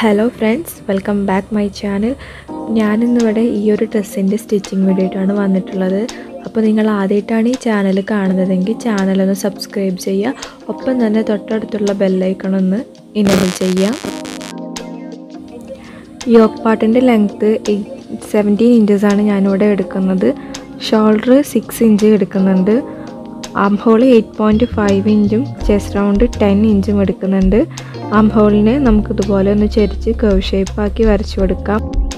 hello friends welcome back my channel ഞാനിന്നിവിടെ ഈ ഒരു ഡ്രസ്സിൻ്റെ സ്റ്റിച്ചിങ് വീഡിയോ ആയിട്ടാണ് വന്നിട്ടുള്ളത് അപ്പോൾ നിങ്ങൾ ആദ്യമായിട്ടാണ് ഈ ചാനൽ കാണുന്നതെങ്കിൽ ചാനലൊന്ന് സബ്സ്ക്രൈബ് ചെയ്യുക ഒപ്പം തന്നെ തൊട്ടടുത്തുള്ള ബെല്ലൈക്കൺ ഒന്ന് ഇനേബിൾ ചെയ്യാം യോക്ക് പാട്ടിൻ്റെ ലെങ്ത്ത് സെവൻറ്റീൻ ഇഞ്ചസാണ് ഞാനിവിടെ എടുക്കുന്നത് ഷോൾഡർ സിക്സ് ഇഞ്ച് എടുക്കുന്നുണ്ട് arm hole eight point five ഇഞ്ചും ചെസ്റ്റ് റൗണ്ട് ടെൻ ഇഞ്ചും എടുക്കുന്നുണ്ട് ആം ഹോളിനെ നമുക്ക് ഇതുപോലെ ഒന്ന് ചെരിച്ച് കർവ് ഷേപ്പാക്കി വരച്ചു കൊടുക്കാം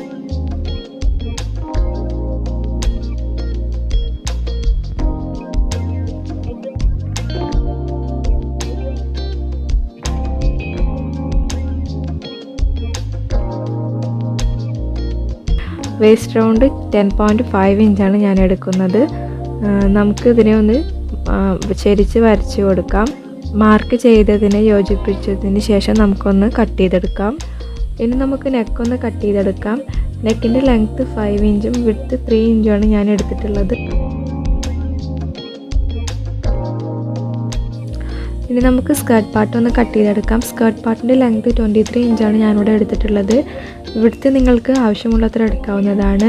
waist round ten point five ഇഞ്ചാണ് ഞാൻ എടുക്കുന്നത് നമുക്ക് ഇതിനെ ഒന്ന് ചെരിച്ച് വരച്ച് കൊടുക്കാം മാർക്ക് ചെയ്തതിനെ യോജിപ്പിച്ചതിന് ശേഷം നമുക്കൊന്ന് കട്ട് ചെയ്തെടുക്കാം ഇനി നമുക്ക് നെക്കൊന്ന് കട്ട് ചെയ്തെടുക്കാം നെക്കിൻ്റെ ലെങ്ത്ത് ഫൈവ് ഇഞ്ചും വിഡ്ത്ത് ത്രീ ഇഞ്ചുമാണ് ഞാൻ എടുത്തിട്ടുള്ളത് ഇനി നമുക്ക് സ്കേർട്ട് പാർട്ട് ഒന്ന് കട്ട് ചെയ്തെടുക്കാം സ്കേർട്ട് പാർട്ടിൻ്റെ ലെങ്ത്ത് ട്വൻറ്റി ത്രീ ഇഞ്ചാണ് ഞാനിവിടെ എടുത്തിട്ടുള്ളത് ഇവിടുത്തെ നിങ്ങൾക്ക് ആവശ്യമുള്ളത്ര എടുക്കാവുന്നതാണ്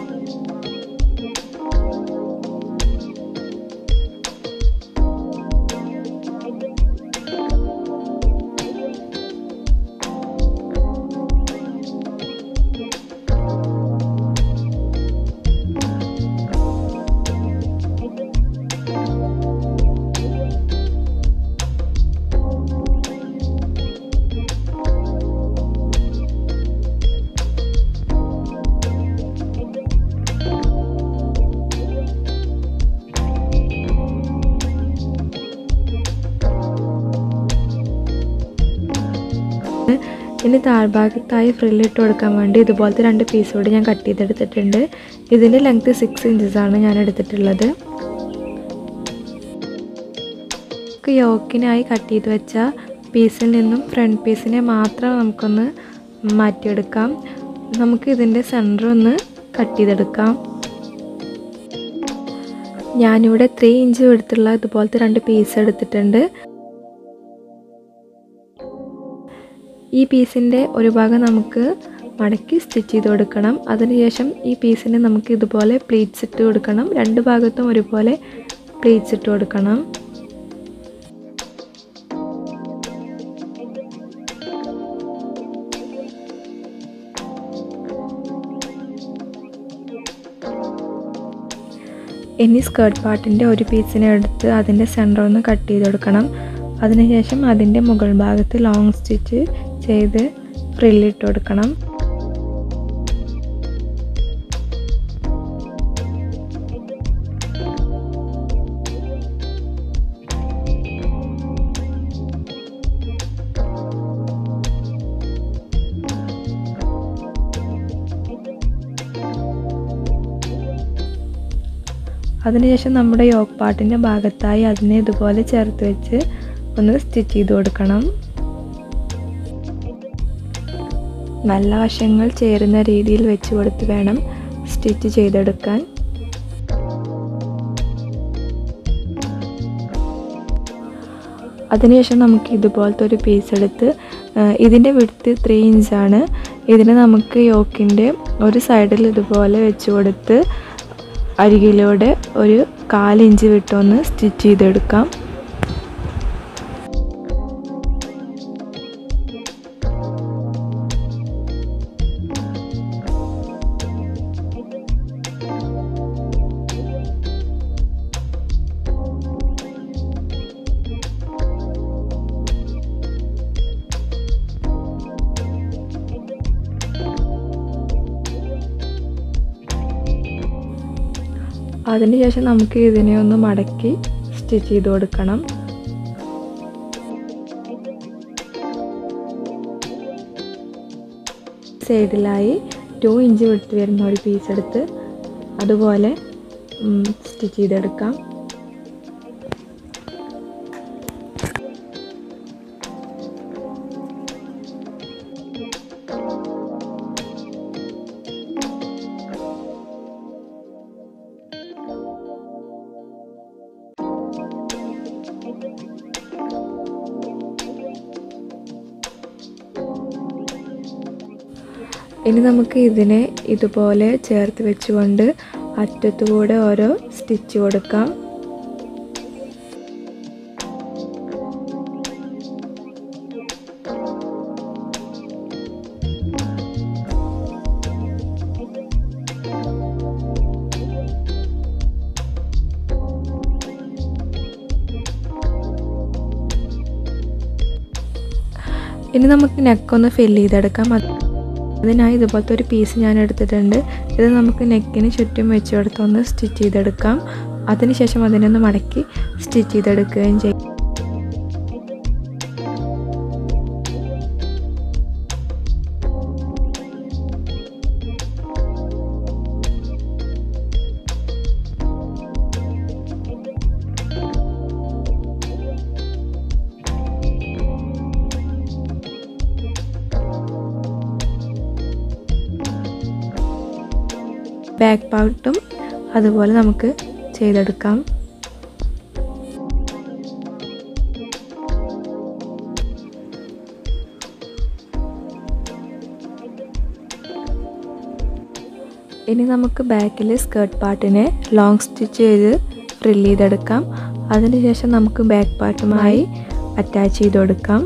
ഇനി താഴ്ഭാഗത്തായി ഫ്രില്ലിട്ട് കൊടുക്കാൻ വേണ്ടി ഇതുപോലത്തെ രണ്ട് പീസ് കൂടി ഞാൻ കട്ട് ചെയ്തെടുത്തിട്ടുണ്ട് ഇതിൻ്റെ ലെങ്ത്ത് സിക്സ് ഇഞ്ചസ് ആണ് ഞാൻ എടുത്തിട്ടുള്ളത് യോക്കിനായി കട്ട് ചെയ്ത് വെച്ച പീസിൽ നിന്നും ഫ്രണ്ട് പീസിനെ മാത്രം നമുക്കൊന്ന് മാറ്റിയെടുക്കാം നമുക്ക് ഇതിൻ്റെ സെൻറ്റർ ഒന്ന് കട്ട് ചെയ്തെടുക്കാം ഞാനിവിടെ ത്രീ ഇഞ്ച് എടുത്തുള്ള ഇതുപോലത്തെ രണ്ട് പീസ് എടുത്തിട്ടുണ്ട് ഈ പീസിൻ്റെ ഒരു ഭാഗം നമുക്ക് മടക്കി സ്റ്റിച്ച് ചെയ്ത് കൊടുക്കണം അതിനുശേഷം ഈ പീസിന് നമുക്ക് ഇതുപോലെ പ്ലീറ്റ്സ് ഇട്ട് കൊടുക്കണം രണ്ട് ഭാഗത്തും ഒരുപോലെ പ്ലീറ്റ്സ് ഇട്ട് കൊടുക്കണം ഇനി സ്കേർട്ട് പാർട്ടിൻ്റെ ഒരു പീസിനെ എടുത്ത് അതിൻ്റെ സെൻറ്റർ ഒന്ന് കട്ട് ചെയ്ത് കൊടുക്കണം അതിനുശേഷം അതിൻ്റെ മുകൾ ഭാഗത്ത് ലോങ് സ്റ്റിച്ച് ചെയ്ത് ഫ്രില്ലിട്ട് കൊടുക്കണം അതിനുശേഷം നമ്മുടെ യോക്ക് പാട്ടിൻ്റെ ഭാഗത്തായി അതിനെ ഇതുപോലെ ചേർത്ത് വെച്ച് ഒന്ന് സ്റ്റിച്ച് ചെയ്ത് കൊടുക്കണം നല്ല വശങ്ങൾ ചേരുന്ന രീതിയിൽ വെച്ച് കൊടുത്ത് വേണം സ്റ്റിച്ച് ചെയ്തെടുക്കാൻ അതിനുശേഷം നമുക്ക് ഇതുപോലത്തെ ഒരു പീസ് എടുത്ത് ഇതിൻ്റെ വിടുത്ത് ത്രീ ഇഞ്ചാണ് ഇതിന് നമുക്ക് യോക്കിൻ്റെ ഒരു സൈഡിൽ ഇതുപോലെ വെച്ച് കൊടുത്ത് അരികിലൂടെ ഒരു കാലിഞ്ച് വിട്ടൊന്ന് സ്റ്റിച്ച് ചെയ്തെടുക്കാം അതിനുശേഷം നമുക്ക് ഇതിനെ ഒന്ന് മടക്കി സ്റ്റിച്ച് ചെയ്ത് കൊടുക്കണം സൈഡിലായി ടു ഇഞ്ച് വിട്ട് വരുന്ന ഒരു പീസ് എടുത്ത് അതുപോലെ സ്റ്റിച്ച് ചെയ്തെടുക്കാം ഇനി നമുക്ക് ഇതിനെ ഇതുപോലെ ചേർത്ത് വെച്ചുകൊണ്ട് അറ്റത്തുകൂടെ ഓരോ സ്റ്റിച്ച് കൊടുക്കാം ഇനി നമുക്ക് നെക്കൊന്ന് ഫില്ല് ചെയ്തെടുക്കാം അതിനായി ഇതുപോലത്തെ ഒരു പീസ് ഞാൻ എടുത്തിട്ടുണ്ട് ഇത് നമുക്ക് നെക്കിന് ചുറ്റും വെച്ച് കൊടുത്തൊന്ന് സ്റ്റിച്ച് ചെയ്തെടുക്കാം അതിനുശേഷം അതിനൊന്ന് മടക്കി സ്റ്റിച്ച് ചെയ്തെടുക്കുകയും ചെയ്യും ബാക്ക് പാർട്ടും അതുപോലെ നമുക്ക് ചെയ്തെടുക്കാം ഇനി നമുക്ക് ബാക്കിൽ സ്കേർട്ട് പാർട്ടിനെ ലോങ് സ്റ്റിച്ച് ചെയ്ത് ഫ്രില്ല് ചെയ്തെടുക്കാം അതിനുശേഷം നമുക്ക് ബാക്ക് പാർട്ടുമായി അറ്റാച്ച് ചെയ്ത് കൊടുക്കാം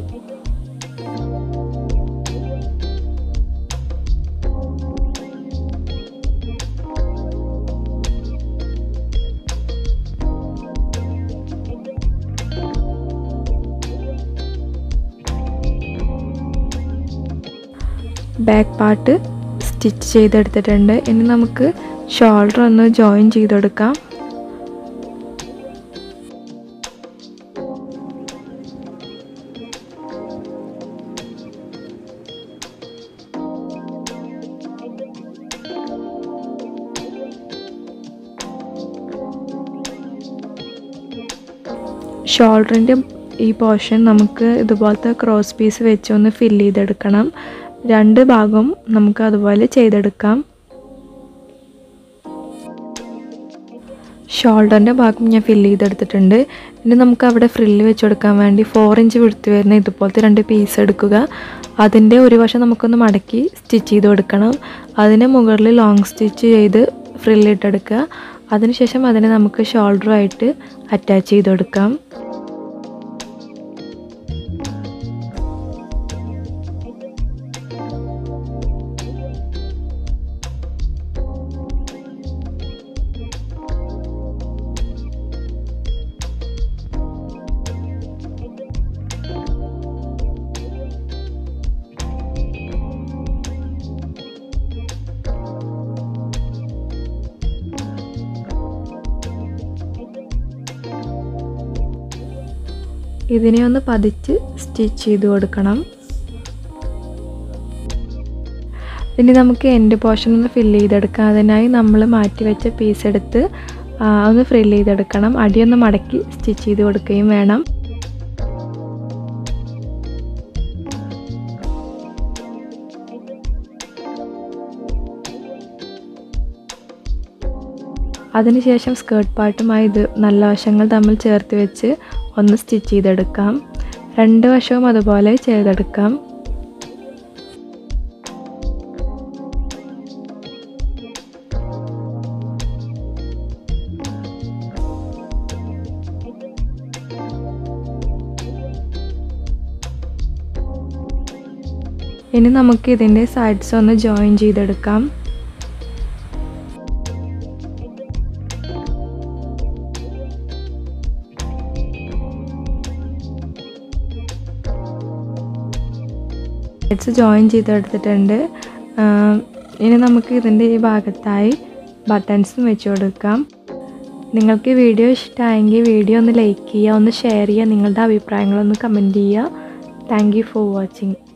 ബാക്ക് പാർട്ട് സ്റ്റിച്ച് ചെയ്തെടുത്തിട്ടുണ്ട് ഇനി നമുക്ക് ഷോൾഡർ ഒന്ന് ജോയിൻ ചെയ്തെടുക്കാം ഷോൾഡറിൻ്റെ ഈ പോർഷൻ നമുക്ക് ഇതുപോലത്തെ ക്രോസ് പീസ് വെച്ച് ഒന്ന് ഫില്ല് ചെയ്തെടുക്കണം രണ്ട് ഭാഗവും നമുക്ക് അതുപോലെ ചെയ്തെടുക്കാം ഷോൾഡറിൻ്റെ ഭാഗം ഞാൻ ഫില്ല് ചെയ്തെടുത്തിട്ടുണ്ട് ഇനി നമുക്ക് അവിടെ ഫ്രില്ല് വെച്ച് കൊടുക്കാൻ വേണ്ടി ഫോർ ഇഞ്ച് വിടുത്ത് വരുന്ന ഇതുപോലത്തെ രണ്ട് പീസ് എടുക്കുക അതിൻ്റെ ഒരു വശം നമുക്കൊന്ന് മടക്കി സ്റ്റിച്ച് ചെയ്ത് കൊടുക്കണം അതിന് മുകളിൽ ലോങ് സ്റ്റിച്ച് ചെയ്ത് ഫ്രില്ല് ഇട്ടെടുക്കുക അതിനുശേഷം അതിനെ നമുക്ക് ഷോൾഡറുമായിട്ട് അറ്റാച്ച് ചെയ്ത് കൊടുക്കാം ഇതിനെ ഒന്ന് പതിച്ച് സ്റ്റിച്ച് ചെയ്ത് കൊടുക്കണം ഇനി നമുക്ക് എൻഡ് പോർഷൻ ഒന്ന് ഫില്ല് ചെയ്തെടുക്കാം അതിനായി നമ്മൾ മാറ്റി വെച്ച പീസ് എടുത്ത് ആ, ഒന്ന് ഫ്രില്ല് ചെയ്തെടുക്കണം അടിയൊന്ന് മടക്കി സ്റ്റിച്ച് ചെയ്ത് കൊടുക്കുകയും വേണം അതിനുശേഷം സ്കേർട്ട് പാർട്ടുമായി ഇത് നല്ല വശങ്ങൾ തമ്മിൽ ചേർത്ത് വെച്ച് ഒന്ന് സ്റ്റിച്ച് ചെയ്തെടുക്കാം രണ്ട് വശവും അതുപോലെ ചെയ്തെടുക്കാം ഇനി നമുക്ക് ഇതിൻ്റെ സൈഡ്സ് ഒന്ന് ജോയിൻ ചെയ്തെടുക്കാം സൈഡ്സ് ജോയിൻ ചെയ്തെടുത്തിട്ടുണ്ട് ആം, ഇനി നമുക്ക് ഇതിൻ്റെ ഈ ഭാഗത്തായി ബട്ടൺസും വെച്ച് കൊടുക്കാം നിങ്ങൾക്ക് വീഡിയോ ഇഷ്ടമായെങ്കിൽ വീഡിയോ ഒന്ന് ലൈക്ക് ചെയ്യുക ഒന്ന് ഷെയർ ചെയ്യുക നിങ്ങളുടെ അഭിപ്രായങ്ങളൊന്ന് കമൻറ്റ് ചെയ്യുക താങ്ക് യു ഫോർ വാച്ചിങ്